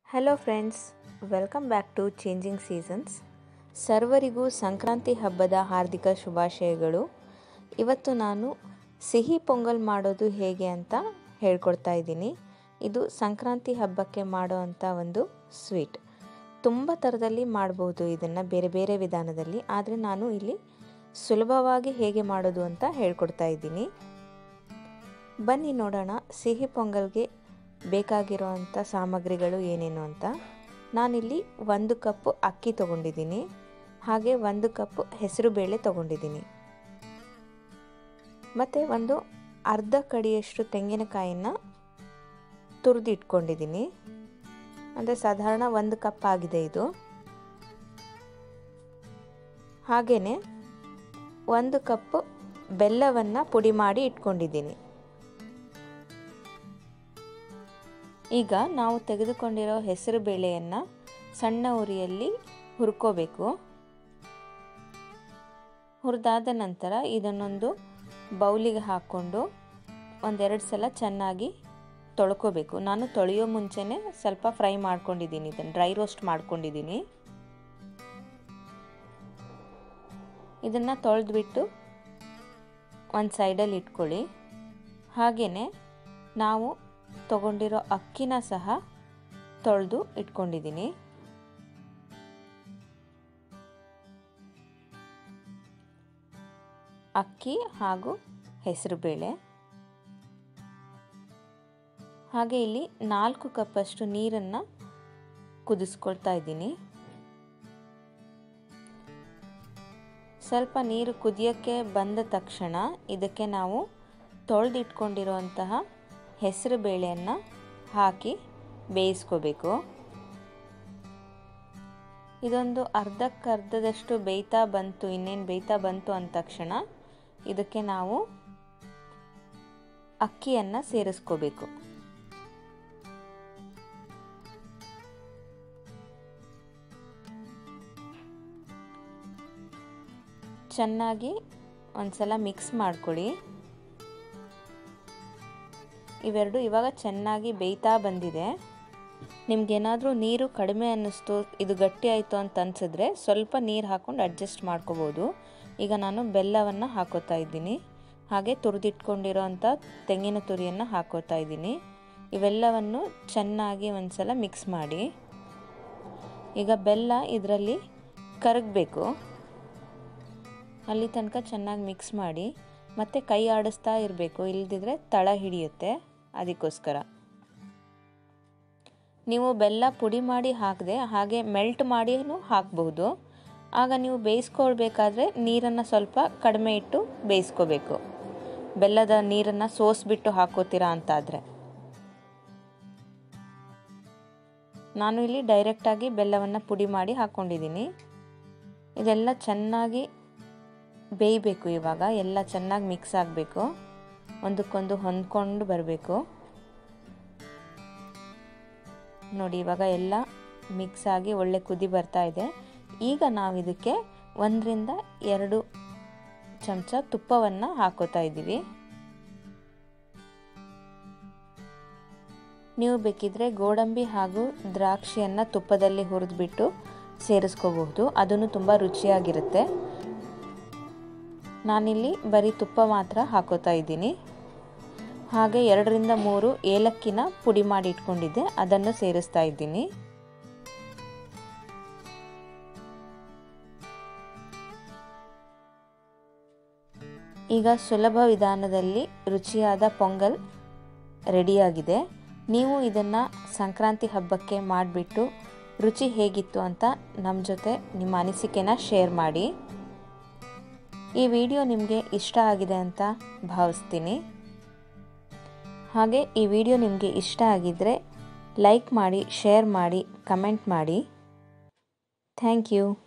hello friends welcome back to changing seasons ಸರ್ವರಿಗೂ ಸಂಕ್ರಾಂತಿ ಹಬ್ಬದ ಹಾರ್ದಿಕ ಶುಭಾಶಯಗಳು ಇವತ್ತು ನಾನು ಸಿಹಿ ಪೊಂಗಲ್ ಮಾಡೋದು ಹೇಗೆ ಅಂತ ಹೇಳ್ಕೊಡ್ತಾ ಇದ್ದೀನಿ ಇದು ಸಂಕ್ರಾಂತಿ ಹಬ್ಬಕ್ಕೆ ಮಾಡೋ ಅಂಥ ಒಂದು ಸ್ವೀಟ್ ತುಂಬ ಥರದಲ್ಲಿ ಮಾಡ್ಬೋದು ಇದನ್ನು ಬೇರೆ ಬೇರೆ ವಿಧಾನದಲ್ಲಿ ಆದರೆ ನಾನು ಇಲ್ಲಿ ಸುಲಭವಾಗಿ ಹೇಗೆ ಮಾಡೋದು ಅಂತ ಹೇಳ್ಕೊಡ್ತಾ ಇದ್ದೀನಿ ಬನ್ನಿ ನೋಡೋಣ ಸಿಹಿ ಪೊಂಗಲ್ಗೆ ಬೇಕಾಗಿರೋವಂಥ ಸಾಮಗ್ರಿಗಳು ಏನೇನು ಅಂತ ನಾನಿಲ್ಲಿ ಒಂದು ಕಪ್ಪು ಅಕ್ಕಿ ತೊಗೊಂಡಿದ್ದೀನಿ ಹಾಗೆ ಒಂದು ಕಪ್ಪು ಹೆಸರು ಬೇಳೆ ತೊಗೊಂಡಿದ್ದೀನಿ ಮತ್ತು ಒಂದು ಅರ್ಧ ಕಡಿಯಷ್ಟು ತೆಂಗಿನಕಾಯಿನ ತುರಿದು ಇಟ್ಕೊಂಡಿದ್ದೀನಿ ಅಂದರೆ ಸಾಧಾರಣ ಒಂದು ಕಪ್ ಆಗಿದೆ ಇದು ಹಾಗೆಯೇ ಒಂದು ಕಪ್ಪು ಬೆಲ್ಲವನ್ನು ಪುಡಿ ಮಾಡಿ ಇಟ್ಕೊಂಡಿದ್ದೀನಿ ಈಗ ನಾವು ತೆಗೆದುಕೊಂಡಿರೋ ಹೆಸರು ಬೇಳೆಯನ್ನು ಸಣ್ಣ ಉರಿಯಲ್ಲಿ ಹುರ್ಕೋಬೇಕು ಹುರಿದಾದ ನಂತರ ಇದನ್ನೊಂದು ಬೌಲಿಗೆ ಹಾಕ್ಕೊಂಡು ಒಂದೆರಡು ಸಲ ಚೆನ್ನಾಗಿ ತೊಳ್ಕೊಬೇಕು ನಾನು ತೊಳೆಯೋ ಮುಂಚೆನೇ ಸ್ವಲ್ಪ ಫ್ರೈ ಮಾಡ್ಕೊಂಡಿದ್ದೀನಿ ಇದನ್ನು ಡ್ರೈ ರೋಸ್ಟ್ ಮಾಡ್ಕೊಂಡಿದ್ದೀನಿ ಇದನ್ನು ತೊಳೆದ್ಬಿಟ್ಟು ಒಂದು ಸೈಡಲ್ಲಿ ಇಟ್ಕೊಳ್ಳಿ ಹಾಗೆಯೇ ನಾವು ತಗೊಂಡಿರೋ ಅಕ್ಕಿನ ಸಹ ತೊಳೆದು ಇಟ್ಕೊಂಡಿದ್ದೀನಿ ಅಕ್ಕಿ ಹಾಗೂ ಹೆಸರುಬೇಳೆ ಹಾಗೆ ಇಲ್ಲಿ ನಾಲ್ಕು ಕಪ್ಪಷ್ಟು ನೀರನ್ನು ಕುದಿಸ್ಕೊಳ್ತಾ ಇದ್ದೀನಿ ಸ್ವಲ್ಪ ನೀರು ಕುದಿಯೋಕ್ಕೆ ಬಂದ ತಕ್ಷಣ ಇದಕ್ಕೆ ನಾವು ತೊಳೆದಿಟ್ಕೊಂಡಿರುವಂತಹ ಹೆಸರು ಬೇಳೆಯನ್ನು ಹಾಕಿ ಬೇಯಿಸ್ಕೋಬೇಕು ಇದೊಂದು ಅರ್ಧಕ್ಕರ್ಧದಷ್ಟು ಬೇಯ್ತಾ ಬಂತು ಇನ್ನೇನು ಬೇಯ್ತಾ ಬಂತು ಅಂದ ತಕ್ಷಣ ಇದಕ್ಕೆ ನಾವು ಅಕ್ಕಿಯನ್ನು ಸೇರಿಸ್ಕೋಬೇಕು ಚೆನ್ನಾಗಿ ಒಂದ್ಸಲ ಮಿಕ್ಸ್ ಮಾಡ್ಕೊಳ್ಳಿ ಇವೆರಡು ಇವಾಗ ಚೆನ್ನಾಗಿ ಬೇಯ್ತಾ ಬಂದಿದೆ ನಿಮ್ಗೇನಾದರೂ ನೀರು ಕಡಿಮೆ ಅನ್ನಿಸ್ತು ಇದು ಗಟ್ಟಿ ಆಯಿತು ಅಂತ ಅನ್ಸಿದ್ರೆ ಸ್ವಲ್ಪ ನೀರು ಹಾಕ್ಕೊಂಡು ಅಡ್ಜಸ್ಟ್ ಮಾಡ್ಕೋಬೋದು ಈಗ ನಾನು ಬೆಲ್ಲವನ್ನು ಹಾಕೋತಾ ಇದ್ದೀನಿ ಹಾಗೆ ತುರಿದಿಟ್ಕೊಂಡಿರೋ ಅಂಥ ತೆಂಗಿನ ತುರಿಯನ್ನು ಹಾಕೋತಾ ಇದ್ದೀನಿ ಇವೆಲ್ಲವನ್ನು ಚೆನ್ನಾಗಿ ಒಂದ್ಸಲ ಮಿಕ್ಸ್ ಮಾಡಿ ಈಗ ಬೆಲ್ಲ ಇದರಲ್ಲಿ ಕರಗಬೇಕು ಅಲ್ಲಿ ತನಕ ಚೆನ್ನಾಗಿ ಮಿಕ್ಸ್ ಮಾಡಿ ಮತ್ತು ಕೈ ಆಡಿಸ್ತಾ ಇರಬೇಕು ಇಲ್ದಿದ್ರೆ ತಳ ಹಿಡಿಯುತ್ತೆ ಅದಕ್ಕೋಸ್ಕರ ನೀವು ಬೆಲ್ಲ ಪುಡಿ ಮಾಡಿ ಹಾಕದೆ ಹಾಗೆ ಮೆಲ್ಟ್ ಮಾಡಿಯೂ ಹಾಕ್ಬಹುದು ಆಗ ನೀವು ಬೇಯಿಸ್ಕೊಳ್ಬೇಕಾದ್ರೆ ನೀರನ್ನು ಸ್ವಲ್ಪ ಕಡಿಮೆ ಇಟ್ಟು ಬೇಯಿಸ್ಕೋಬೇಕು ಬೆಲ್ಲದ ನೀರನ್ನು ಸೋಸ್ಬಿಟ್ಟು ಹಾಕೋತೀರಾ ಅಂತಾದರೆ ನಾನು ಇಲ್ಲಿ ಡೈರೆಕ್ಟಾಗಿ ಬೆಲ್ಲವನ್ನು ಪುಡಿ ಮಾಡಿ ಹಾಕ್ಕೊಂಡಿದ್ದೀನಿ ಇದೆಲ್ಲ ಚೆನ್ನಾಗಿ ಬೇಯಬೇಕು ಇವಾಗ ಎಲ್ಲ ಚೆನ್ನಾಗಿ ಮಿಕ್ಸ್ ಆಗಬೇಕು ಒಂದಕ್ಕೊಂದು ಹೊಂದ್ಕೊಂಡು ಬರಬೇಕು ನೋಡಿ ಇವಾಗ ಎಲ್ಲ ಮಿಕ್ಸ್ ಆಗಿ ಒಳ್ಳೆ ಕುದಿ ಬರ್ತಾ ಇದೆ ಈಗ ನಾವು ಇದಕ್ಕೆ ಒಂದರಿಂದ ಎರಡು ಚಮಚ ತುಪ್ಪವನ್ನು ಹಾಕೋತಾ ಇದ್ದೀವಿ ನೀವು ಬೇಕಿದ್ರೆ ಗೋಡಂಬಿ ಹಾಗೂ ದ್ರಾಕ್ಷಿಯನ್ನು ತುಪ್ಪದಲ್ಲಿ ಹುರಿದ್ಬಿಟ್ಟು ಸೇರಿಸ್ಕೋಬಹುದು ಅದನ್ನು ತುಂಬ ರುಚಿಯಾಗಿರುತ್ತೆ ನಾನಿಲ್ಲಿ ಬರೀ ತುಪ್ಪ ಮಾತ್ರ ಹಾಕೋತಾ ಇದ್ದೀನಿ ಹಾಗೆ ಎರಡರಿಂದ ಮೂರು ಏಲಕ್ಕಿನ ಪುಡಿ ಮಾಡಿ ಇಟ್ಕೊಂಡಿದ್ದೆ ಅದನ್ನು ಸೇರಿಸ್ತಾ ಇದ್ದೀನಿ ಈಗ ಸುಲಭ ವಿಧಾನದಲ್ಲಿ ರುಚಿಯಾದ ಪೊಂಗಲ್ ರೆಡಿಯಾಗಿದೆ ನೀವು ಇದನ್ನು ಸಂಕ್ರಾಂತಿ ಹಬ್ಬಕ್ಕೆ ಮಾಡಿಬಿಟ್ಟು ರುಚಿ ಹೇಗಿತ್ತು ಅಂತ ನಮ್ಮ ಜೊತೆ ನಿಮ್ಮ ಅನಿಸಿಕೆನ ಶೇರ್ ಮಾಡಿ ಈ ವಿಡಿಯೋ ನಿಮಗೆ ಇಷ್ಟ ಆಗಿದೆ ಅಂತ ಭಾವಿಸ್ತೀನಿ ಹಾಗೆ ಈ ವಿಡಿಯೋ ನಿಮಗೆ ಇಷ್ಟ ಆಗಿದ್ದರೆ ಲೈಕ್ ಮಾಡಿ ಶೇರ್ ಮಾಡಿ ಕಮೆಂಟ್ ಮಾಡಿ ಥ್ಯಾಂಕ್ ಯು